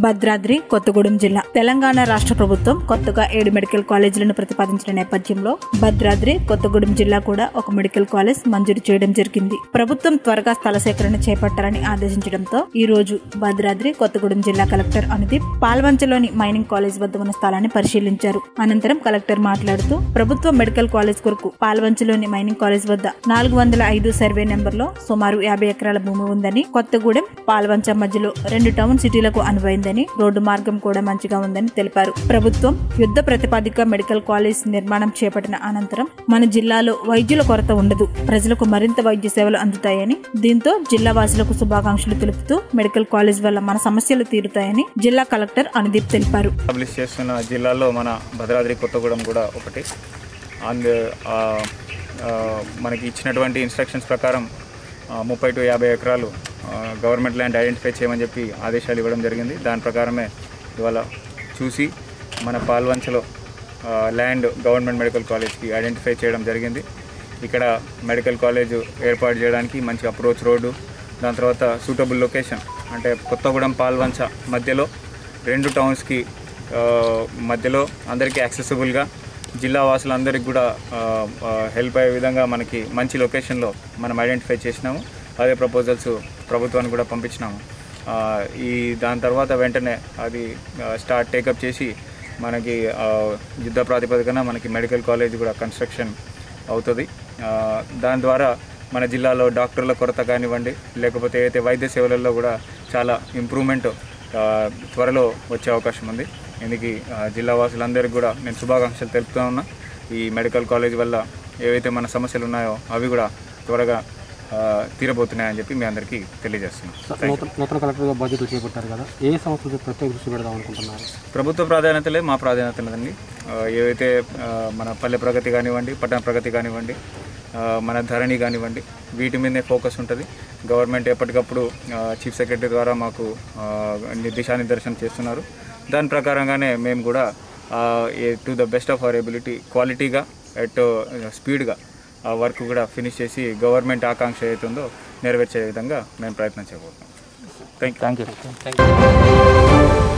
భద్రాద్రి కొత్తగూడెం జిల్లా తెలంగాణ రాష్ట్ర ప్రభుత్వం కొత్తగా ఏడు మెడికల్ కాలేజీలను ప్రతిపాదించిన నేపథ్యంలో భద్రాద్రి కొత్తగూడెం జిల్లా కూడా ఒక మెడికల్ కాలేజ్ మంజూరు చేయడం జరిగింది ప్రభుత్వం త్వరగా స్థల సేకరణ చేపట్టాలని ఆదేశించడంతో ఈ రోజు భద్రాద్రి కొత్తగూడెం జిల్లా కలెక్టర్ అనుదీప్ పాల్వంచలోని మైనింగ్ కాలేజ్ వద్ద ఉన్న స్థలాన్ని పరిశీలించారు అనంతరం కలెక్టర్ మాట్లాడుతూ ప్రభుత్వ మెడికల్ కాలేజ్ కొరకు పాల్వంచలోని మైనింగ్ కాలేజ్ వద్ద నాలుగు వందల ఐదు సర్వే నెంబర్లో సుమారు యాభై ఎకరాల భూమి ఉందని కొత్తగూడెం పాల్వంచ మధ్యలో రెండు టౌన్ సిటీలకు అనువైందని రోడ్డు మార్గం కూడా మంచిగా ఉందని తెలిపారు ప్రభుత్వం యుద్ధ ప్రతిపాదిక మెడికల్ కాలేజ్ నిర్మాణం చేపట్టిన అనంతరం మన జిల్లాలో వైద్యుల కొరత ఉండదు ప్రజలకు మరింత వైద్య సేవలు అందుతాయని దీంతో జిల్లా వాసులకు శుభాకాంక్షలు తెలుపుతూ మెడికల్ కాలేజ్ వల్ల మన సమస్యలు తీరుతాయని జిల్లా కలెక్టర్ అనుదీప్ తెలిపారు ఎస్టాబ్లిష్ చేస్తున్న జిల్లాల్లో మన భద్రాద్రి కొత్తగూడెం కూడా ఒకటి అండ్ ఆ, ఆ, మనకి ఇచ్చినటువంటి ఇన్స్ట్రక్షన్స్ ప్రకారం ఆ, ముప్పై టు యాభై ఎకరాలు ఆ, గవర్నమెంట్ ల్యాండ్ ఐడెంటిఫై చేయమని చెప్పి ఆదేశాలు ఇవ్వడం జరిగింది దాని ప్రకారమే ఇవాళ చూసి మన పాల్వంచలో ఆ, ల్యాండ్ గవర్నమెంట్ మెడికల్ కాలేజ్కి ఐడెంటిఫై చేయడం జరిగింది ఇక్కడ మెడికల్ కాలేజ్ ఏర్పాటు చేయడానికి మంచి అప్రోచ్ రోడ్డు దాని తర్వాత సూటబుల్ లొకేషన్ అంటే కొత్తగూడెం పాల్వంచ మధ్యలో రెండు టౌన్స్కి ఆ, మధ్యలో అందరికీ యాక్సెసిబుల్గా జిల్లా వాసులందరికీ కూడా హెల్ప్ అయ్యే విధంగా మనకి మంచి లొకేషన్లో మనం ఐడెంటిఫై చేసినాము అదే ప్రపోజల్స్ ప్రభుత్వానికి కూడా పంపించినాము ఆ, ఈ దాని తర్వాత వెంటనే అది స్టార్ట్ టేకప్ చేసి మనకి ఆ, యుద్ధ ప్రాతిపదికన మనకి మెడికల్ కాలేజ్ కూడా కన్స్ట్రక్షన్ అవుతుంది ఆ, దాని ద్వారా మన జిల్లాలో డాక్టర్ల కొరత కానివ్వండి లేకపోతే ఏదైతే వైద్య సేవలలో కూడా చాలా ఇంప్రూవ్మెంట్ ఆ, త్వరలో వచ్చే అవకాశం ఉంది ఇందుకు ఆ, జిల్లా వాసులందరికీ కూడా నేను శుభాకాంక్షలు తెలుపుతూ ఉన్నా ఈ మెడికల్ కాలేజ్ వల్ల ఏవైతే మన సమస్యలు ఉన్నాయో అవి కూడా త్వరగా ఆ, తీరబోతున్నాయని చెప్పి మీ అందరికీ తెలియజేస్తున్నాను నూతన నూతన కలెక్టర్గా బాధ్యతలు చేపట్టారు కదా ఏ సంస్థలపై ప్రత్యేక దృష్టి పెడదాం అనుకుంటున్నారు ప్రభుత్వ ప్రాధాన్యతలే మా ప్రాధాన్యతలండి ఆ, ఏవైతే ఆ, మన పల్లె ప్రగతి కానివ్వండి పట్టణ ప్రగతి కానివ్వండి ఆ, మన ధరణి కానివ్వండి వీటి మీదనే ఫోకస్ ఉంటుంది గవర్నమెంట్ ఎప్పటికప్పుడు ఆ, చీఫ్ సెక్రటరీ ద్వారా మాకు ఆ, ని- దిశానిర్దేశం చేస్తున్నారు దాని ప్రకారంగానే మేము కూడా to the best of our ability క్వాలిటీగా ఎట్ స్పీడ్గా ఆ వర్క్ కూడా ఫినిష్ చేసి గవర్నమెంట్ ఆకాంక్ష ఏదైతుందో నెరవేర్చే విధంగా మేము ప్రయత్నం చేయబోతున్నాం థ్యాంక్ యూ థ్యాంక్ యూ